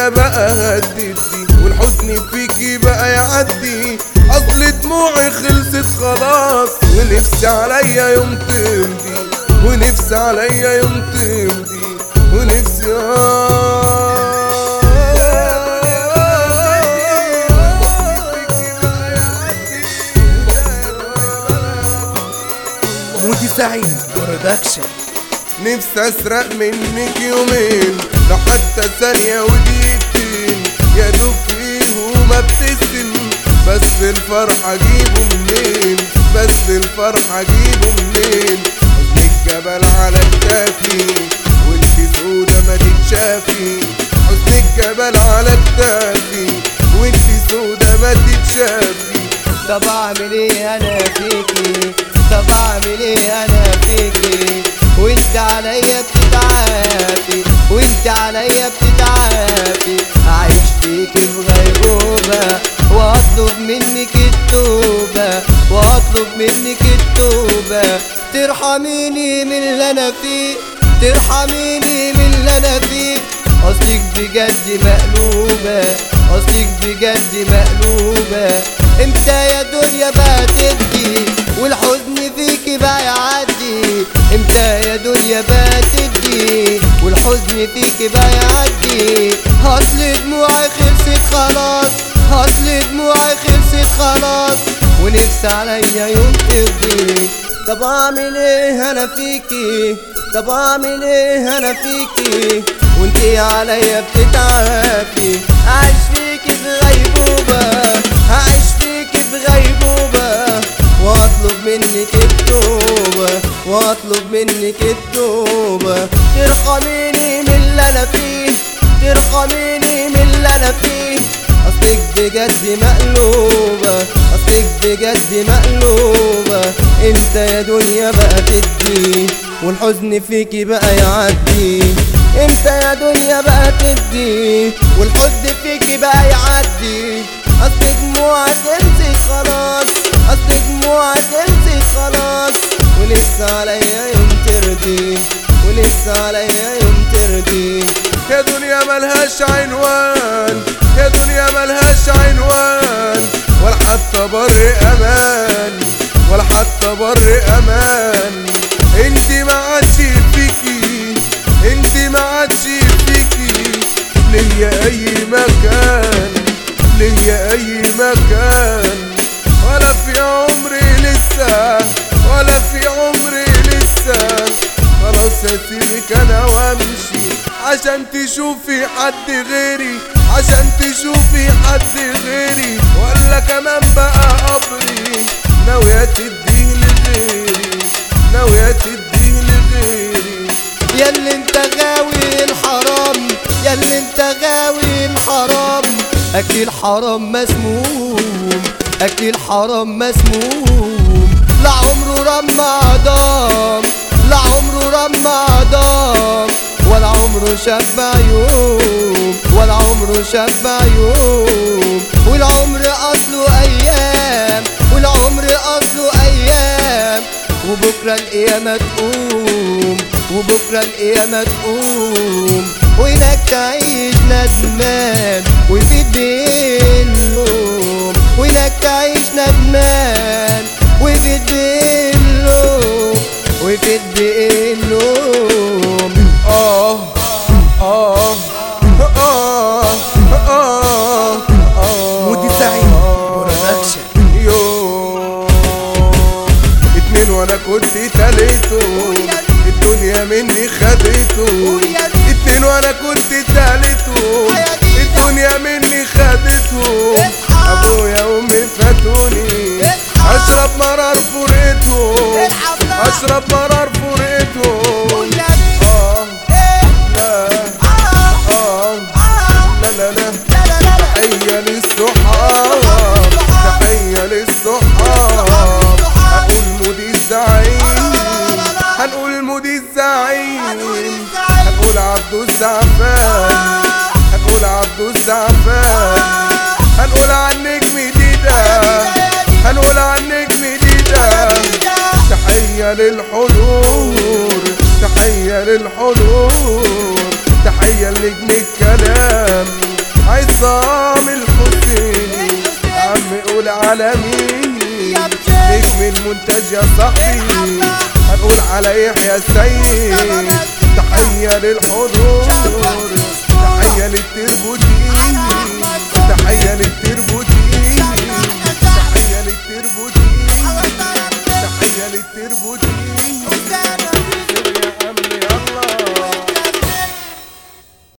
الدنيا بقى هتدي والحزن فيكي بقى يعدي اصل دموعي خلصت خلاص ونفسي عليا يوم تمضي ونفسي عليا يوم تمضي ونفسي مودي سعيد برودكشن نفسي اسرق منك يومين لو حتى ثانية ودقيقتين يا دوب فيهم ابتسم بس الفرح اجيبه منين بس الفرح اجيبه منين حزن الجبل على كتافي وانت سودة ما تتشافي حزن الجبل على كتافي وانت سودة ما تتشافي طب اعمل ايه انا فيكي طب اعمل ايه انا فيكي وانت عليا بتتعافي وانت عليا بتتعافي اعيش فيكي في غيبوبة واطلب منك التوبة واطلب منك التوبة ترحميني من اللي انا فيه ترحميني من اللي انا فيه اصلك بجد مقلوبة اصلك بجد مقلوبة امتى يا دنيا بقى تدي والحزن فيكي بقى يعدي امتى يا دنيا بقى تدي والحزن فيكي بقى يعدي اصل دموعي خلصت خلاص اصل دموعي خلصت خلاص ونفسي عليا يوم تفضي طب اعمل ايه انا فيكي طب اعمل ايه انا فيكي وانتي عليا بتتعافي اعيش فيكي في غيبوبة اعيش فيكي في غيبوبة واطلب منك التوبة واطلب منك التوبة ترحميني من اللي انا فيه ترحميني من اللي انا فيه اصلك بجد مقلوبة اصلك بجد مقلوبة امتى يا دنيا بقى تدي والحزن فيكي بقى يعدي امتى يا دنيا بقى تدي والحزن فيكي بقى يعدي اصل دموعك انت خلاص اصل دموعك انت خلاص ولسه عليا يوم ترضي ولسه عليا يوم ترضي يا دنيا ملهاش عنوان يا دنيا ملهاش عنوان ولا حتى بر امان ولا حتى بر امان انت ما عادش فيكي انت ما عادش فيكي ليا اي مكان ليا اي مكان ولا في عمري لسه ولا في عمري لسه خلاص هسيبك انا وامشي عشان تشوفي حد غيري عشان تشوفي حد غيري ولا كمان بقى قبري ناوية تديه لغيري ناوية تديه لغيري يا اللي انت غاوي الحرام يا اللي انت غاوي الحرام اكل الحرام مسموم اكل الحرام مسموم لا عمره رمى عضام لا عمره رمى عضام ولا عمره شبع يوم ولا عمره شبع يوم والعمر اصله ايام والعمر اصله ايام وبكرة القيامة تقوم وبكرة القيامة تقوم وهناك تعيش ندمان ويفيد باللوم وهناك تعيش ندمان ويفيد باللوم ويفيد باللوم آه آه آه آه آه مودي سعيد برودكشن يوم اتنين وانا كنت تالته الدنيا مني خدته اتنين وانا كنت تالته الدنيا مني خدته ابويا وامي فاتوني اشرب مرار فرقته اشرب مرار فرقته آه لا آه لا لا لا تحية للصحاب تحية للصحاب هنقول مودي الزعيم هنقول مودي الزعيم هنقول عبدو الزعفان هنقول عبدو الزعفان هنقول عن نجم ديدا هنقول عن نجم ديدا تحية للحضور تحية للحضور تحية لنجم الكلام عصام الحسيني عم قول على مين نجم المونتاج يا صاحبي هنقول على يحيى السيد تحية للحضور تحية للتربوتين تحية للتربوتين